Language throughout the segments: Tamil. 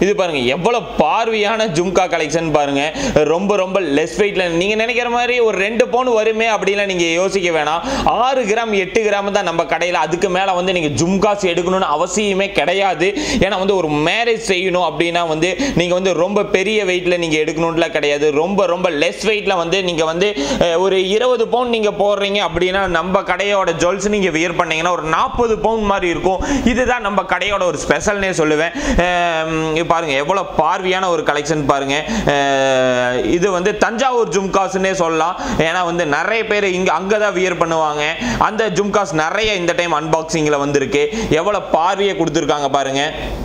இது பாருங்க எவ்வளவு பார்வையான ஜும்கா கலெக்ஷன் பாருங்க ரொம்ப ரொம்ப லெஸ் வெயிட்ல நீங்க நினைக்கிற மாதிரி ஒரு ரெண்டு பவுன் வருமே அப்படிலாம் நீங்க யோசிக்க வேணாம் ஆறு கிராம் எட்டு கிராம் தான் நம்ம கடையில் அதுக்கு மேல வந்து நீங்க ஜும்காஸ் எடுக்கணும்னு அவசியமே கிடையாது ஏன்னா வந்து ஒரு மேரேஜ் செய்யணும் அப்படின்னா வந்து நீங்க வந்து ரொம்ப பெரிய வெயிட்ல நீங்க எடுக்கணும்லாம் கிடையாது ரொம்ப ரொம்ப லெஸ் வெயிட்ல வந்து நீங்க வந்து அஹ், ஒரு இருபது பவுன் நீங்க போடுறீங்க அப்படின்னா நம்ம கடையோட ஜுவல்ஸ் நீங்க வியர் பண்ணீங்கன்னா ஒரு நாற்பது பவுன் மாதிரி இருக்கும் இதுதான் நம்ம கடையோட ஒரு ஸ்பெஷல்னே சொல்லுவேன் அஹ், இங்க பாருங்க எவ்வளவு பார்வையான ஒரு கலெக்ஷன் பாருங்க அஹ், இது வந்து தஞ்சாவூர் ஜும்காஸ்னே சொல்லலாம் ஏன்னா வந்து நிறைய பேர் இங்க அங்க தான் வியர் பண்ணுவாங்க அந்த ஜும்காஸ் நிறைய இந்த டைம் அன்பாக்சிங்ல வந்திருக்கு எவ்வளவு பார்வையை கொடுத்துருக்காங்க பாருங்க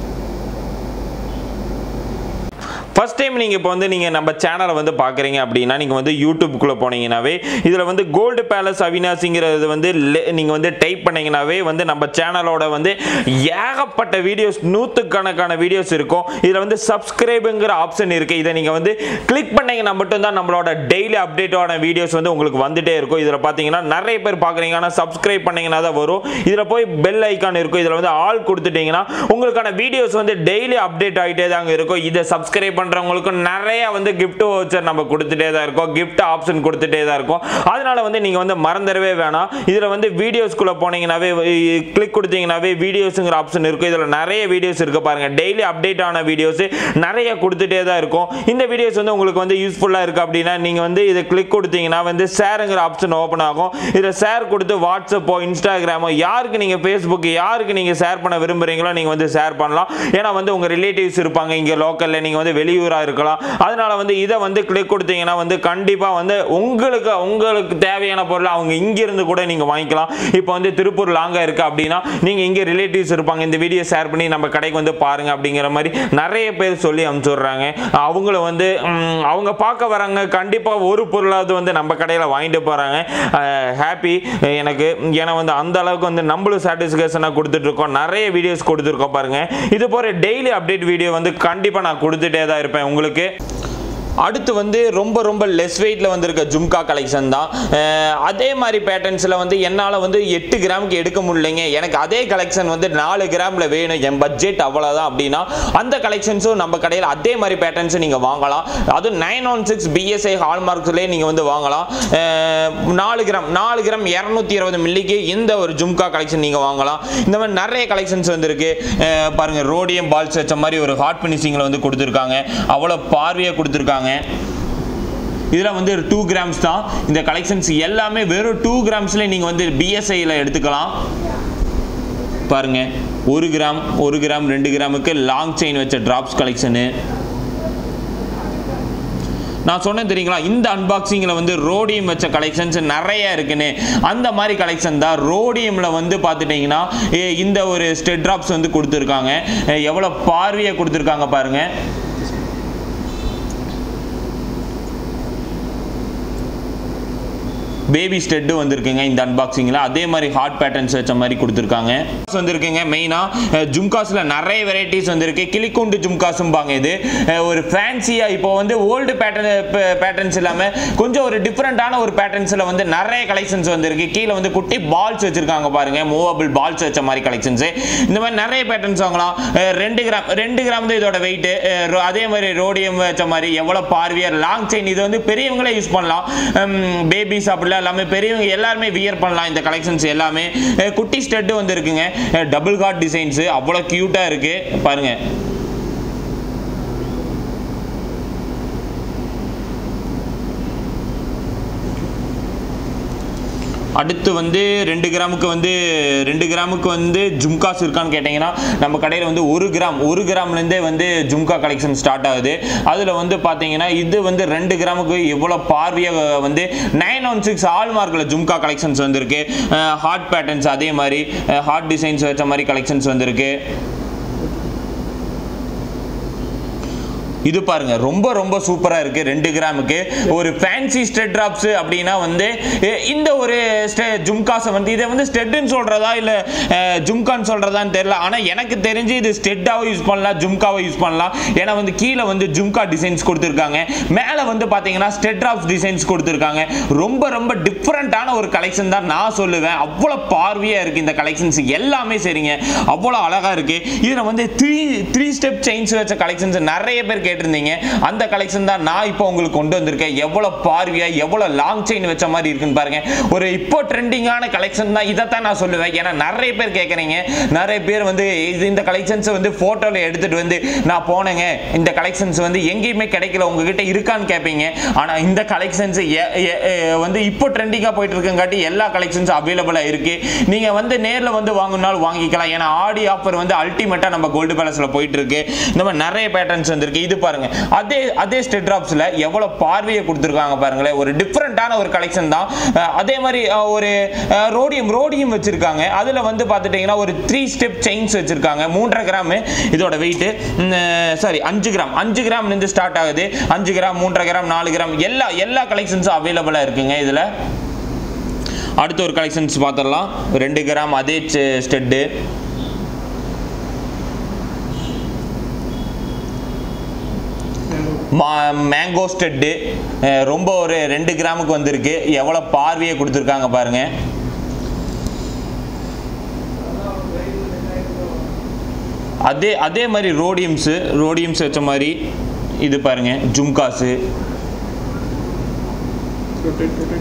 ஃபர்ஸ்ட் டைம் நீங்கள் இப்போ வந்து நீங்கள் நம்ம சேனலை வந்து பார்க்குறீங்க அப்படின்னா நீங்கள் வந்து யூடியூப்குள்ளே போனீங்கன்னாவே இதில் வந்து கோல்டு பேலஸ் அவினாசிங்கிறது வந்து நீங்கள் வந்து டைப் பண்ணீங்கன்னாவே வந்து நம்ம சேனலோட வந்து ஏகப்பட்ட வீடியோஸ் நூற்றுக்கணக்கான வீடியோஸ் இருக்கும் இதில் வந்து சப்ஸ்கிரைபுங்கிற ஆப்ஷன் இருக்குது இதை நீங்கள் வந்து கிளிக் பண்ணீங்கன்னா மட்டும்தான் நம்மளோட டெய்லி அப்டேட்டான வீடியோஸ் வந்து உங்களுக்கு வந்துட்டே இருக்கும் இதில் பார்த்தீங்கன்னா நிறைய பேர் பார்க்குறீங்க ஆனால் சப்ஸ்கிரைப் பண்ணீங்கன்னா தான் வரும் இதில் போய் பெல் ஐக்கான் இருக்கும் இதில் வந்து ஆல் கொடுத்துட்டீங்கன்னா உங்களுக்கான வீடியோஸ் வந்து டெய்லி அப்டேட் ஆகிட்டே தாங்க இருக்கும் இதை சப்ஸ்கிரைப் பண்ணுறவங்களுக்கு நிறைய வந்து gift வவுச்சர் நம்ம கொடுத்துட்டே தான் இருக்கோம் gift ஆப்ஷன் கொடுத்துட்டே தான் இருக்கும் அதனால வந்து நீங்கள் வந்து மறந்துடவே வேணாம் இதில் வந்து வீடியோஸ்குள்ளே போனீங்கன்னாவே கிளிக் கொடுத்தீங்கன்னாவே வீடியோஸுங்கிற ஆப்ஷன் இருக்கும் இதில் நிறைய வீடியோஸ் இருக்கு பாருங்க டெய்லி அப்டேட் ஆன வீடியோஸ் நிறைய கொடுத்துட்டே தான் இருக்கும் இந்த வீடியோஸ் வந்து உங்களுக்கு வந்து யூஸ்ஃபுல்லாக இருக்கு அப்படின்னா நீங்கள் வந்து இதை கிளிக் கொடுத்தீங்கன்னா வந்து ஷேருங்கிற ஆப்ஷன் ஓப்பன் ஆகும் இதில் ஷேர் கொடுத்து வாட்ஸ்அப்போ இன்ஸ்டாகிராமோ யாருக்கு நீங்கள் ஃபேஸ்புக் யாருக்கு நீங்கள் ஷேர் பண்ண விரும்புறீங்களோ நீங்கள் வந்து ஷேர் பண்ணலாம் ஏன்னா வந்து உங்கள் ரிலேட்டிவ்ஸ் இருப்பாங்க இங்கே லோக்கலில் நீங்கள் வந்து வெளியூராக இருக்கலாம் அதனால வந்து இதை வந்து கிளிக் கொடுத்தீங்கன்னா வந்து கண்டிப்பாக வந்து உங்களுக்கு உங்களுக்கு தேவையான பொருளை அவங்க இங்கிருந்து கூட நீங்கள் வாங்கிக்கலாம் இப்போ வந்து திருப்பூர் லாங்காக இருக்குது அப்படின்னா நீங்கள் இங்கே ரிலேட்டிவ்ஸ் இருப்பாங்க இந்த வீடியோ ஷேர் பண்ணி நம்ம கடைக்கு வந்து பாருங்க அப்படிங்கிற மாதிரி நிறைய பேர் சொல்லி அனுப்பிச்சுடுறாங்க அவங்கள வந்து ம், அவங்க பார்க்க வராங்க கண்டிப்பாக ஒரு பொருளாவது வந்து நம்ம கடையில் வாங்கிட்டு போகிறாங்க ஹாப்பி எனக்கு ஏன்னா வந்து அந்த அளவுக்கு வந்து நம்மளும் சாட்டிஸ்ஃபேக்ஷனாக கொடுத்துட்டு இருக்கோம் நிறைய வீடியோஸ் கொடுத்துருக்கோம் பாருங்க இது போகிற டெய்லி அப்டேட் வீடியோ வந்து கண்டிப்பாக நான் கொடுத்துட்டே தான் இருப்பேன் உங்களுக்கு அடுத்து வந்து ரொம்ப ரொம்ப லெஸ் வெயிட்டில் வந்திருக்க ஜும்கா கலெக்ஷன் தான் அஹ் அதே மாதிரி பேட்டர்ன்ஸில் வந்து என்னால் வந்து எட்டு கிராமுக்கு எடுக்க முடியலைங்க எனக்கு அதே கலெக்ஷன் வந்து நாலு கிராமில் வேணும் என் பட்ஜெட் அவ்வளோதான் அப்படின்னா அந்த கலெக்ஷன்ஸும் நம்ம கடையில் அதே மாதிரி பேட்டர்ன்ஸும் நீங்கள் வாங்கலாம் அதுவும் நைன் ஒன் சிக்ஸ் பிஎஸ்ஐ ஹால்மார்க்ஸ்லேயே நீங்கள் வந்து வாங்கலாம் அஹ் நாலு கிராம் நாலு கிராம் இரநூத்தி இருபது மில்லிக்கு இந்த ஒரு ஜும்கா கலெக்ஷன் நீங்கள் வாங்கலாம் இந்த மாதிரி நிறைய கலெக்ஷன்ஸ் வந்திருக்கு அஹ் பாருங்க ரோடியம் பால்ஸ் வச்ச மாதிரி ஒரு ஹாட் ஃபினிஷிங்கில் வந்து கொடுத்துருக்காங்க அவ்வளோ பார்வையாக கொடுத்துருக்காங்க இதில் வந்து டூ கிராம்ஸ் தான் இந்த கலெக்ஷன்ஸ் எல்லாமே வெறும் டூ கிராம்ஸ்லேயே நீங்கள் வந்து பிஎஸ்ஐயில் எடுத்துக்கலாம் பாருங்க ஒரு கிராம் ஒரு கிராம் ரெண்டு கிராமுக்கு லாங் செயின் வச்ச டிராப்ஸ் கலெக்ஷனு நான் சொன்னேன் தெரியுங்களா இந்த அன்பாக்சிங்கில் வந்து ரோடியம் வச்ச கலெக்ஷன்ஸ் நிறைய இருக்குன்னு அந்த மாதிரி கலெக்ஷன் தான் ரோடியமில் வந்து பார்த்துட்டிங்கன்னா ஏ, இந்த ஒரு ஸ்டெட் ட்ராப்ஸ் வந்து கொடுத்துருக்காங்க எவ்வளோ பார்வையாக கொடுத்துருக்காங்க பாருங்கள் பேபி ஸ்டெட்டு வந்திருக்குங்க இந்த அன்பாக்சிங்கில் அதே மாதிரி ஹார்ட் பேட்டர்ன்ஸ் வச்ச மாதிரி கொடுத்துருக்காங்க வந்திருக்குங்க மெயினாக ஜும்காஸில் நிறைய வெரைட்டிஸ் வந்திருக்கு கிளிக்குண்டு ஜும்காஸும்பாங்க இது அஹ் ஒரு ஃபேன்சியாக இப்போ வந்து ஓல்டு பேட்டர்ன் பேட்டர்ன்ஸ் இல்லாமல் கொஞ்சம் ஒரு டிஃப்ரெண்ட்டான ஒரு பேட்டர்ன்ஸில் வந்து நிறைய கலெக்ஷன்ஸ் வந்திருக்கு கீழே வந்து குட்டி பால்ஸ் வச்சிருக்காங்க பாருங்க மூவபிள் பால்ஸ் வச்ச மாதிரி கலெக்ஷன்ஸு இந்த மாதிரி நிறைய பேட்டர்ன்ஸ் வாங்கலாம் அஹ் ரெண்டு கிராம் ரெண்டு கிராம் தான் இதோட வெயிட்டு அதே மாதிரி ரோடியம் வச்ச மாதிரி எவ்வளோ பார்வியர் லாங் செயின் இது வந்து பெரியவங்களே யூஸ் பண்ணலாம் பேபிஸ் அப்படிலாம் எல்லாமே பெரியவங்க எல்லாருமே வியர் பண்ணலாம் இந்த கலெக்ஷன்ஸ் எல்லாமே அஹ் குட்டி ஸ்டெட்டு வந்து இருக்குங்க டபுள் கார்ட் டிசைன்ஸு அவ்வளோ க்யூட்டாக இருக்கு பாருங்க அடுத்து வந்து ரெண்டு கிராமுக்கு வந்து ரெண்டு கிராமுக்கு வந்து ஜும்காஸ் இருக்கான்னு கேட்டிங்கன்னா நம்ம கடையில் வந்து ஒரு கிராம் ஒரு கிராம்லேருந்தே வந்து ஜும்கா கலெக்ஷன் ஸ்டார்ட் ஆகுது அதில் வந்து பார்த்தீங்கன்னா இது வந்து ரெண்டு கிராமுக்கு எவ்வளோ பார்வையாக வந்து நைன் ஒன் சிக்ஸ் ஹால்மார்க்கில் ஜும்கா கலெக்ஷன்ஸ் வந்திருக்கு ஹார்ட் பேட்டர்ன்ஸ் அதே மாதிரி ஹார்ட் டிசைன்ஸ் வச்ச மாதிரி கலெக்ஷன்ஸ் வந்திருக்கு இது பாருங்க ரொம்ப ரொம்ப சூப்பராக இருக்கு ரெண்டு கிராமுக்கு ஒரு ஃபேன்சி ஸ்டெட் ட்ராப்ஸ் அப்படின்னா வந்து எ- இந்த ஒரு ஸ்டெ- ஜும்காஸை வந்து இதை வந்து ஸ்டெட்டுன்னு சொல்றதா இல்லை ஜும்கான்னு சொல்றதான்னு தெரியல ஆனால் எனக்கு தெரிஞ்சு இது ஸ்டெட்டாவும் யூஸ் பண்ணலாம் ஜும்காவை யூஸ் பண்ணலாம் ஏன்னா வந்து கீழே வந்து ஜும்கா டிசைன்ஸ் கொடுத்துருக்காங்க மேலே வந்து பார்த்தீங்கன்னா ஸ்டெட் ட்ராப்ஸ் டிசைன்ஸ் கொடுத்துருக்காங்க ரொம்ப ரொம்ப டிஃப்ரெண்ட்டான ஒரு கலெக்ஷன் தான் நான் சொல்லுவேன் அவ்வளோ பார்வையாக இருக்குது இந்த கலெக்ஷன்ஸ் எல்லாமே சரிங்க அவ்வளோ அழகாக இருக்குது இதில் வந்து த்ரீ த்ரீ ஸ்டெப் செயின்ஸ் வச்ச கலெக்ஷன்ஸ் நிறைய பேர் கேட்டிருந்தீங்க அந்த கலெக்ஷன் தான் நான் இப்போ உங்களுக்கு கொண்டு வந்திருக்கேன் எவ்வளோ பார்வையாக எவ்வளோ லாங் செயின் வச்ச மாதிரி இருக்குன்னு பாருங்க ஒரு இப்போ ட்ரெண்டிங்கான கலெக்ஷன் தான் இதைத்தான் நான் சொல்லுவேன் ஏன்னா நிறைய பேர் கேட்குறீங்க நிறைய பேர் வந்து இது இந்த கலெக்ஷன்ஸ் வந்து ஃபோட்டோவில் எடுத்துகிட்டு வந்து நான் போனேங்க இந்த கலெக்ஷன்ஸ் வந்து எங்கேயுமே கிடைக்கல உங்ககிட்ட இருக்கான்னு கேட்பீங்க ஆனால் இந்த கலெக்ஷன்ஸ் வந்து இப்போ ட்ரெண்டிங்காக போயிட்டு இருக்கங்காட்டி எல்லா கலெக்ஷன்ஸ் அவைலபிளாக இருக்கு நீங்கள் வந்து நேரில் வந்து வாங்கினாலும் வாங்கிக்கலாம் ஏன்னா ஆடி ஆஃபர் வந்து அல்டிமேட்டாக நம்ம கோல்டு பேலஸில் போயிட்டு இருக்கு இந்த மாதிரி நிறைய பேட்டர்ன்ஸ் வந்திருக்கு இது பாருங்க அதே அதே ஸ்டெட் ட்ராப்ஸில் எவ்வளோ பார்வையை கொடுத்துருக்காங்க பாருங்களேன் ஒரு டிஃப்ரெண்ட்டான ஒரு கலெக்ஷன் தான் அஹ் அதே மாதிரி அஹ், ஒரு ரோடியம் ரோடியம் வச்சிருக்காங்க அதில் வந்து பார்த்துட்டிங்கன்னா ஒரு த்ரீ ஸ்டெப் செயின்ஸ் வச்சிருக்காங்க மூன்றரை கிராம் இதோட வெயிட்டு சாரி அஞ்சு கிராம் அஞ்சு கிராம்லேருந்து ஸ்டார்ட் ஆகுது அஞ்சு கிராம் மூன்றரை கிராம் நாலு கிராம் எல்லா எல்லா கலெக்ஷன்ஸும் அவைலபிளாக இருக்குங்க இதில் அடுத்த ஒரு கலெக்ஷன்ஸ் பார்த்துடலாம் ரெண்டு கிராம் அதே ஸ்டெட்டு மா மேங்கோ ஸ்டெட்டு ரொம்ப ஒரு ரெண்டு கிராமுக்கு வந்திருக்கு எவ்வளோ பார்வையை கொடுத்துருக்காங்க பாருங்க அதே அதே மாதிரி ரோடியம்ஸு ரோடியம்ஸ் வச்ச மாதிரி இது பாருங்க ஜும்காஸு rotate, rotate.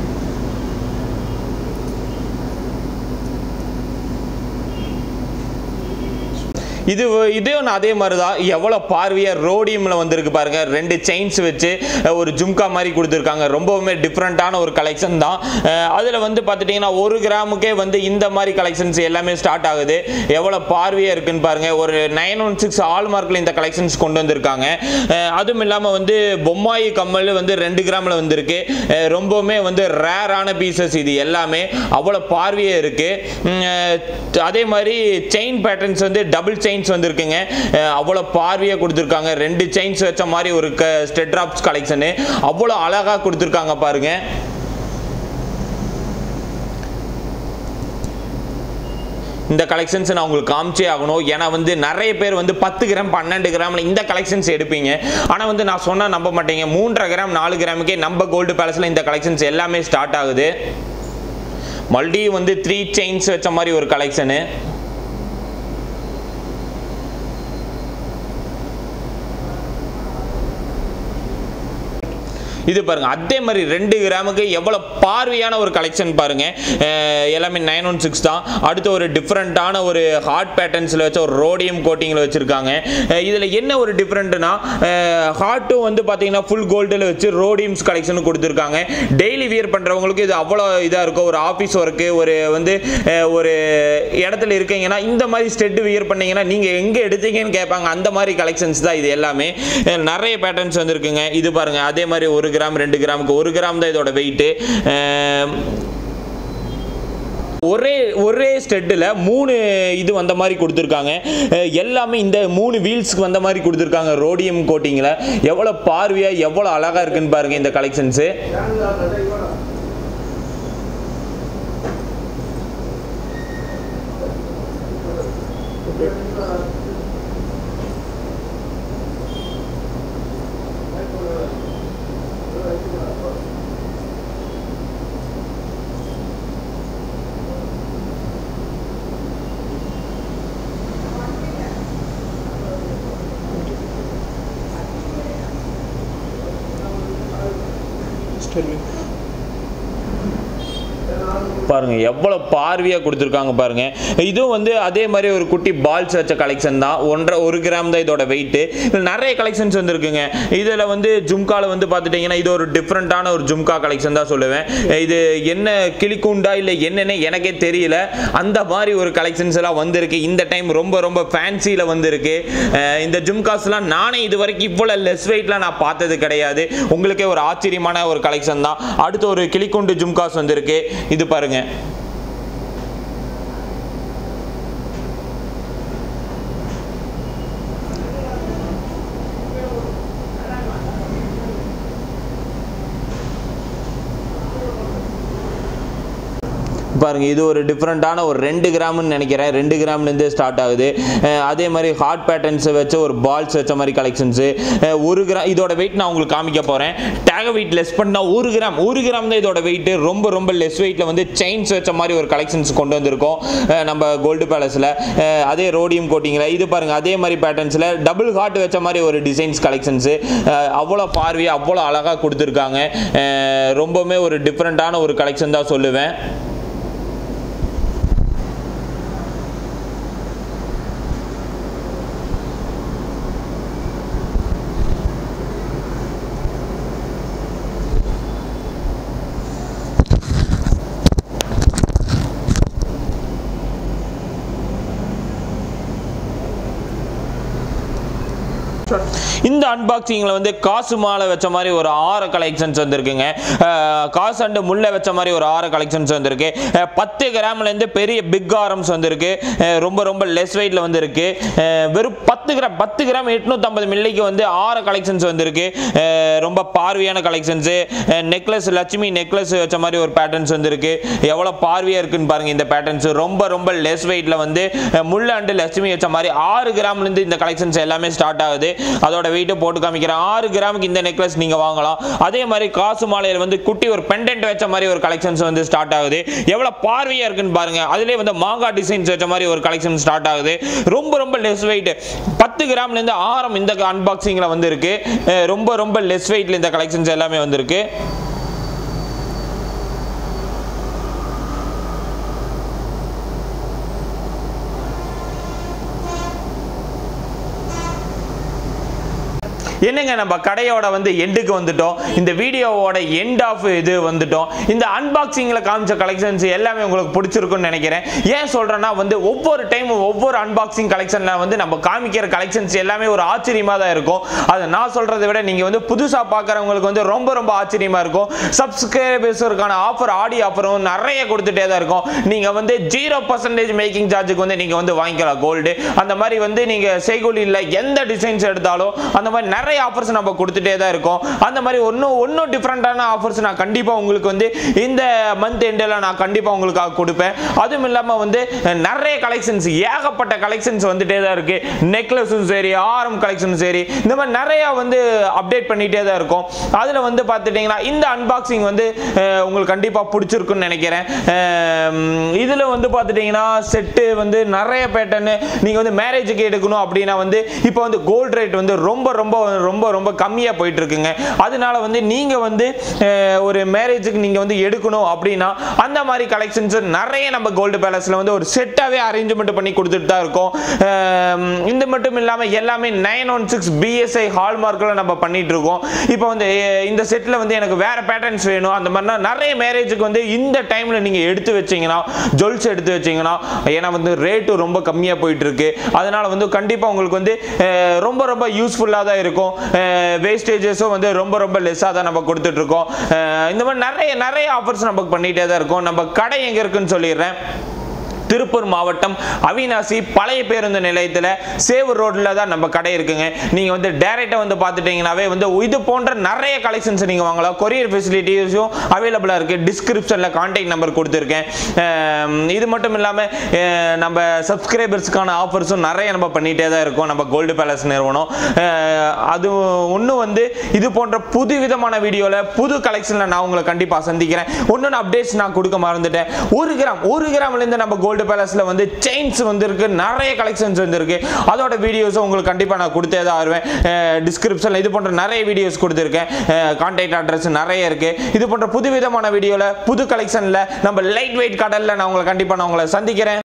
இது இதே ஒன்று அதே மாதிரி தான் எவ்வளோ பார்வையாக ரோடியமில் வந்திருக்கு பாருங்க ரெண்டு செயின்ஸ் வச்சு அஹ், ஒரு ஜும்கா மாதிரி கொடுத்துருக்காங்க ரொம்பவுமே டிஃப்ரெண்ட்டான ஒரு கலெக்ஷன் தான் அதில் வந்து பார்த்துட்டிங்கன்னா ஒரு கிராமுக்கே வந்து இந்த மாதிரி கலெக்ஷன்ஸ் எல்லாமே ஸ்டார்ட் ஆகுது எவ்வளோ பார்வையாக இருக்குன்னு பாருங்க ஒரு நைன் ஒன் சிக்ஸ் ஆல் மார்க்கில் இந்த கலெக்ஷன்ஸ் கொண்டு வந்திருக்காங்க அஹ், அதுவும் இல்லாமல் வந்து பொம்மாயி கம்மல் வந்து ரெண்டு கிராமில் வந்திருக்கு அஹ், ரொம்பவுமே வந்து ரேரான பீசஸ் இது எல்லாமே அவ்வளோ பார்வையாக இருக்குது அதே மாதிரி செயின் பேட்டர்ன்ஸ் வந்து டபுள் செயின்ஸ் வந்திருக்குங்க அஹ் அவ்வளோ பார்வையாக கொடுத்துருக்காங்க ரெண்டு செயின்ஸ் வச்ச மாதிரி ஒரு க ஸ்டெட் ட்ராப்ஸ் கலெக்ஷனு அவ்வளோ அழகாக கொடுத்துருக்காங்க பாருங்க இந்த கலெக்ஷன்ஸ் நான் உங்களுக்கு காமிச்சே ஆகணும் ஏன்னா வந்து நிறைய பேர் வந்து பத்து கிராம் பன்னெண்டு கிராமில் இந்த கலெக்ஷன்ஸ் எடுப்பீங்க ஆனால் வந்து நான் சொன்னால் நம்ப மாட்டீங்க மூன்றரை கிராம் நாலு கிராமுக்கே நம்ம கோல்டு பேலஸில் இந்த கலெக்ஷன்ஸ் எல்லாமே ஸ்டார்ட் ஆகுது மறுபடியும் வந்து த்ரீ செயின்ஸ் வச்ச மாதிரி ஒரு கலெக்ஷனு இது பாருங்க அதே மாதிரி ரெண்டு கிராமுக்கு எவ்வளோ பார்வையான ஒரு கலெக்ஷன் பாருங்க அஹ் எல்லாமே நைன் ஒன் சிக்ஸ் தான் அடுத்து ஒரு டிஃப்ரெண்ட்டான ஒரு ஹார்ட் பேட்டர்ன்ஸில் வச்ச ஒரு ரோடியம் கோட்டிங்கில் வச்சுருக்காங்க இதில் என்ன ஒரு டிஃப்ரெண்ட்னா ஹார்ட்டும் வந்து பார்த்தீங்கன்னா ஃபுல் கோல்டில் வச்சு ரோடியம்ஸ் கலெக்ஷனும் கொடுத்துருக்காங்க டெய்லி வியர் பண்ணுறவங்களுக்கு இது அவ்வளோ இதாக இருக்கும் ஒரு ஆஃபீஸ் ஒர்க்கு ஒரு வந்து அஹ் ஒரு இடத்துல இருக்கீங்கன்னா இந்த மாதிரி ஸ்டெட் வியர் பண்ணீங்கன்னா நீங்கள் எங்கே எடுத்தீங்கன்னு கேட்பாங்க அந்த மாதிரி கலெக்ஷன்ஸ் தான் இது எல்லாமே அஹ் நிறைய பேட்டர்ன்ஸ் வந்திருக்குங்க இது பாருங்க அதே மாதிரி ஒரு கிராம் ரெண்டு கிராமுக்கு ஒரு கிராம் தான் இதோட வெயிட்டு ஒரே ஒரே ஸ்டெட்டில் மூணு இது வந்த மாதிரி கொடுத்துருக்காங்க அஹ் எல்லாமே இந்த மூணு வீல்ஸ்க்கு வந்த மாதிரி கொடுத்துருக்காங்க ரோடியம் கோட்டிங்கில் எவ்வளோ பார்வையாக எவ்வளோ அழகாக இருக்குன்னு பாருங்க இந்த கலெக்ஷன்ஸு Sterling. பாருங்க எவ்வளோ பார்வையாக கொடுத்துருக்காங்க பாருங்க இதுவும் வந்து அதே மாதிரி ஒரு குட்டி பால்ஸ் வச்ச கலெக்ஷன் தான் ஒன்றரை ஒரு கிராம் தான் இதோட வெயிட்டு நிறைய கலெக்ஷன்ஸ் வந்துருக்குங்க இதில் வந்து ஜும்காவில் வந்து பார்த்துட்டிங்கன்னா இது ஒரு டிஃப்ரெண்ட்டான ஒரு ஜும்கா கலெக்ஷன் தான் சொல்லுவேன் இது என்ன கிளிக்குண்டா இல்லை என்னன்னு எனக்கே தெரியல அந்த மாதிரி ஒரு கலெக்ஷன்ஸ் எல்லாம் வந்திருக்கு இந்த டைம் ரொம்ப ரொம்ப ஃபேன்சியில் வந்திருக்கு அஹ் இந்த ஜும்காஸ்லாம் நானே இது வரைக்கும் இவ்வளோ லெஸ் வெயிட்லாம் நான் பார்த்தது கிடையாது உங்களுக்கே ஒரு ஆச்சரியமான ஒரு கலெக்ஷன் தான் அடுத்து ஒரு கிளிக்குண்டு ஜும்காஸ் வந்திருக்கு இது பாருங்க பாருங்க இது ஒரு டிஃப்ரெண்ட்டான ஒரு ரெண்டு கிராம்னு நினைக்கிறேன் ரெண்டு கிராம்லேருந்து ஸ்டார்ட் ஆகுது அஹ் அதே மாதிரி ஹார்ட் பேட்டர்ன்ஸ் வச்ச ஒரு பால்ஸ் வச்ச மாதிரி கலெக்ஷன்ஸு ஒரு கிராம் இதோட வெயிட் நான் உங்களுக்கு காமிக்க போகிறேன் டேக வெயிட் லெஸ் பண்ணால் ஒரு கிராம் ஒரு கிராம் தான் இதோட வெயிட் ரொம்ப ரொம்ப லெஸ் வெயிட்டில் வந்து செயின்ஸ் வச்ச மாதிரி ஒரு கலெக்ஷன்ஸ் கொண்டு வந்திருக்கோம் அஹ் நம்ம கோல்டு பேலஸில் அதே ரோடியம் கோட்டிங்கில் இது பாருங்க அதே மாதிரி பேட்டர்ன்ஸில் டபுள் ஹார்ட் வச்ச மாதிரி ஒரு டிசைன்ஸ் கலெக்ஷன்ஸு அவ்வளோ பார்வையாக அவ்வளோ அழகாக கொடுத்துருக்காங்க அஹ் ரொம்பவுமே ஒரு டிஃப்ரெண்ட்டான ஒரு கலெக்ஷன் தான் சொல்லுவேன் இந்த அன்பாக்சிங்கில் வந்து காசு மாலை வச்ச மாதிரி ஒரு ஆறு கலெக்ஷன்ஸ் வந்திருக்குங்க அஹ் காசு அண்டு முல்லை வச்ச மாதிரி ஒரு ஆறு கலெக்ஷன்ஸ் வந்திருக்கு அஹ் பத்து கிராம்லேருந்து பெரிய பிக் ஆரம்ஸ் வந்திருக்கு அஹ் ரொம்ப ரொம்ப லெஸ் வெயிட்டில் வந்திருக்கு அஹ் வெறும் பத்து கிராம் பத்து கிராம் எட்நூற்றம்பது மில்லிக்கு வந்து ஆறு கலெக்ஷன்ஸ் வந்திருக்கு அஹ் ரொம்ப பார்வையான கலெக்ஷன்ஸு நெக்லஸ் லட்சுமி நெக்லஸ் வச்ச மாதிரி ஒரு பேட்டர்ன்ஸ் வந்திருக்கு எவ்வளோ பார்வையாக இருக்குன்னு பாருங்க இந்த பேட்டர்ன்ஸ் ரொம்ப ரொம்ப லெஸ் வெயிட்டில் வந்து அஹ் முல்லை அண்டு லட்சுமி வச்ச மாதிரி ஆறு கிராம்லேருந்து இந்த கலெக்ஷன்ஸ் எல்லாமே ஸ்டார்ட் ஆகுது அதோட வெயிட்டை போட்டு காமிக்கிறேன் ஆறு கிராமுக்கு இந்த நெக்லஸ் நீங்கள் வாங்கலாம் அதே மாதிரி காசு மாலையில் வந்து குட்டி ஒரு பெண்டன்ட் வச்ச மாதிரி ஒரு கலெக்ஷன்ஸ் வந்து ஸ்டார்ட் ஆகுது எவ்வளோ பார்வையாக இருக்குன்னு பாருங்க அதுலேயே வந்து மாங்கா டிசைன்ஸ் வச்ச மாதிரி ஒரு கலெக்ஷன் ஸ்டார்ட் ஆகுது ரொம்ப ரொம்ப லெஸ் வெயிட் பத்து கிராம்லேருந்து ஆரம் இந்த அன்பாக்சிங்கில் வந்து இருக்கு அஹ் ரொம்ப ரொம்ப லெஸ் வெயிட்டில் இந்த கலெக்ஷன்ஸ் எல்லாமே வந்திருக்கு என்னங்க நம்ம கடையோட வந்து எண்டுக்கு வந்துட்டோம் இந்த வீடியோவோட எண்ட் ஆஃப் இது வந்துட்டோம் இந்த அன்பாக்சிங்கில் காமிச்ச கலெக்ஷன்ஸ் எல்லாமே உங்களுக்கு பிடிச்சிருக்குன்னு நினைக்கிறேன் ஏன் சொல்கிறேன்னா வந்து ஒவ்வொரு டைம் ஒவ்வொரு அன்பாக்சிங் கலெக்ஷனில் வந்து நம்ம காமிக்கிற கலெக்ஷன்ஸ் எல்லாமே ஒரு ஆச்சரியமாக தான் இருக்கும் அதை நான் சொல்கிறத விட நீங்கள் வந்து புதுசாக பார்க்குறவங்களுக்கு வந்து ரொம்ப ரொம்ப ஆச்சரியமாக இருக்கும் சப்ஸ்கிரைபர்ஸருக்கான ஆஃபர் ஆடி ஆஃபரும் நிறைய கொடுத்துட்டே தான் இருக்கும் நீங்கள் வந்து ஜீரோ பர்சன்டேஜ் மேக்கிங் சார்ஜுக்கு வந்து நீங்கள் வந்து வாங்கிக்கலாம் கோல்டு அந்த மாதிரி வந்து நீங்கள் செய்கூலியில் எந்த டிசைன்ஸ் எடுத்தாலும் அந்த மாதிரி நிறைய ஆஃபர்ஸ் நம்ம கொடுத்துட்டே தான் இருக்கோம் அந்த மாதிரி ஒன்றும் ஒன்றும் டிஃப்ரெண்ட்டான ஆஃபர்ஸ் நான் கண்டிப்பாக உங்களுக்கு வந்து இந்த மந்த் எண்டில் நான் கண்டிப்பாக உங்களுக்காக கொடுப்பேன் அதுவும் இல்லாமல் வந்து நிறைய கலெக்ஷன்ஸ் ஏகப்பட்ட கலெக்ஷன்ஸ் வந்துட்டே தான் இருக்கு நெக்லஸும் சரி ஆரம் கலெக்ஷனும் சரி இந்த மாதிரி நிறைய வந்து அப்டேட் பண்ணிகிட்டே தான் இருக்கும் அதில் வந்து பார்த்துட்டிங்கன்னா இந்த அன்பாக்சிங் வந்து அஹ், உங்களுக்கு கண்டிப்பாக பிடிச்சிருக்குன்னு நினைக்கிறேன் இதில் வந்து பார்த்துட்டிங்கன்னா செட்டு வந்து நிறைய பேட்டர்னு நீங்கள் வந்து மேரேஜுக்கு எடுக்கணும் அப்படின்னா வந்து இப்போ வந்து கோல்ட் ரேட் வந்து ரொம்ப ரொம்ப ரொம்ப ரொம்ப கம்மியாக போயிட்டு இருக்குங்க அதனால வந்து நீங்கள் வந்து அஹ், ஒரு மேரேஜுக்கு நீங்கள் வந்து எடுக்கணும் அப்படின்னா அந்த மாதிரி கலெக்ஷன்ஸ் நிறைய நம்ம கோல்டு பேலஸில் வந்து ஒரு செட்டாகவே அரேஞ்ச்மெண்ட் பண்ணி கொடுத்துட்டு தான் இருக்கோம் அஹ், இது மட்டும் இல்லாமல் எல்லாமே நைன் ஒன் சிக்ஸ் பிஎஸ்ஐ ஹால்மார்க்கில் நம்ம பண்ணிட்டு இருக்கோம் இப்போ வந்து அஹ், இந்த செட்டில் வந்து எனக்கு வேற பேட்டர்ன்ஸ் வேணும் அந்த மாதிரினா நிறைய மேரேஜுக்கு வந்து இந்த டைமில் நீங்கள் எடுத்து வச்சீங்கன்னா ஜுவல்ஸ் எடுத்து வச்சீங்கன்னா ஏன்னா வந்து ரேட்டு ரொம்ப கம்மியாக போயிட்டு இருக்கு அதனால வந்து கண்டிப்பாக உங்களுக்கு வந்து அஹ், ரொம்ப ரொம்ப யூஸ்ஃபுல்லாக தான் இருக்கும் வேஸ்டேஜஸும் வந்து ரொம்ப ரொம்ப லெஸ்ஸாக தான் நம்ம கொடுத்துட்டு இருக்கோம் அஹ், இந்த மாதிரி நிறைய நிறைய ஆஃபர்ஸ் நம்ம பண்ணிகிட்டே தான் இருக்கோம் நம்ம கடை எங்கே இருக்குன்னு சொல்லிடுறேன் திருப்பூர் மாவட்டம் அவினாசி பழைய பேருந்து நிலையத்தில் சேவூர் ரோட்டில் தான் நம்ம கடை இருக்குங்க நீங்கள் வந்து டைரெக்டாக வந்து பார்த்துட்டிங்கனாவே வந்து இது போன்ற நிறைய கலெக்ஷன்ஸ் நீங்கள் வாங்கலாம் கொரியர் ஃபெசிலிட்டிஸும் அவைலபிளாக இருக்குது டிஸ்கிரிப்ஷனில் கான்டாக்ட் நம்பர் கொடுத்துருக்கேன் அஹ் இது மட்டும் இல்லாமல் நம்ம சப்ஸ்கிரைபர்ஸ்க்கான ஆஃபர்ஸும் நிறைய நம்ம பண்ணிகிட்டே தான் இருக்கோம் நம்ம கோல்டு பேலஸ் நிறுவனம் அஹ் அது ஒன்று வந்து இது போன்ற புது விதமான வீடியோவில் புது கலெக்ஷனில் நான் உங்களை கண்டிப்பாக சந்திக்கிறேன் ஒன்று அப்டேட்ஸ் நான் கொடுக்க மறந்துட்டேன் ஒரு கிராம் ஒரு கிராம்லேருந்து நம்ம கோல்டு பேலஸில் வந்து செயின்ஸ் வந்துருக்கு நிறைய கலெக்ஷன்ஸ் வந்துருக்கு அதோட வீடியோஸும் உங்களுக்கு கண்டிப்பாக நான் கொடுத்தே தான் வருவேன் டிஸ்கிரிப்ஷனில் இது போன்ற நிறைய வீடியோஸ் கொடுத்துருக்கேன் கான்டாக்ட் அட்ரஸ் நிறைய இருக்குது இது போன்ற புது விதமான வீடியோவில் புது கலெக்ஷனில் நம்ம லைட் வெயிட் கடலில் நான் உங்களை கண்டிப்பாக நான் உங்களை சந்திக்கிறேன்